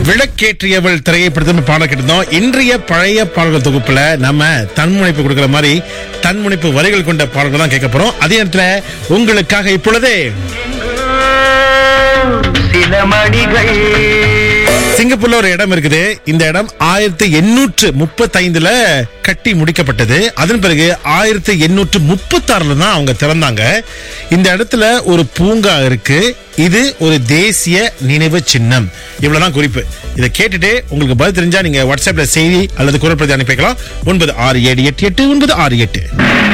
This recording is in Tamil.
விளக்கேற்றியவள் திரையப்படுத்தும் பாடம் கேட்டிருந்தோம் இன்றைய பழைய பாடல்கள் தொகுப்புல நம்ம தன்முனைப்பு கொடுக்கிற மாதிரி தன்முனைப்பு வரிகள் கொண்ட பாடல்கள் தான் கேட்க போறோம் அதே நேரத்துல உங்களுக்காக இப்பொழுதே சில மணிகள் சிங்கப்பூர்ல ஒரு இடம் இருக்குது இந்த இடம் ஆயிரத்தி எண்ணூற்று முப்பத்தி ஐந்துல கட்டி முடிக்கப்பட்டது அதன் பிறகு ஆயிரத்தி எண்ணூற்று முப்பத்தி ஆறுல தான் அவங்க திறந்தாங்க இந்த இடத்துல ஒரு பூங்கா இருக்கு இது ஒரு தேசிய நினைவு சின்னம் இவ்வளவுதான் குறிப்பு இதை கேட்டுட்டு உங்களுக்கு பதில் தெரிஞ்சா நீங்க வாட்ஸ்அப்ல செய்தி அல்லது குரல் பிரதி அனுப்பிக்கலாம் ஒன்பது ஆறு ஏழு எட்டு எட்டு ஒன்பது ஆறு எட்டு